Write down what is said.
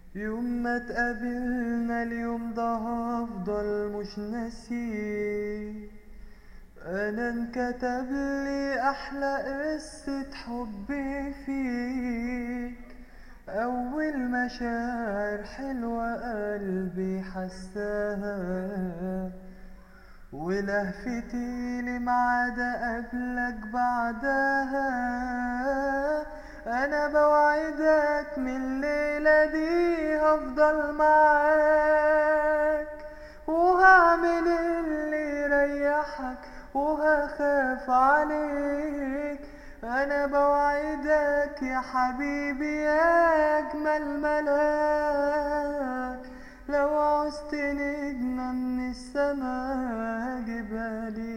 يوم ما تقابلنا اليوم ده هفضل مش ناسيه انا انكتب لي احلى قصة حب فيك اول مشاعر حلوة قلبي حساها ولهفتي لمعاد قبلك بعدها انا بوعدك من الليلة دي هفضل معاك وهعمل اللي يريحك وهخاف عليك انا بوعدك يا حبيبي يا اجمل ملاك لو عوزت نجمة من السما جبالي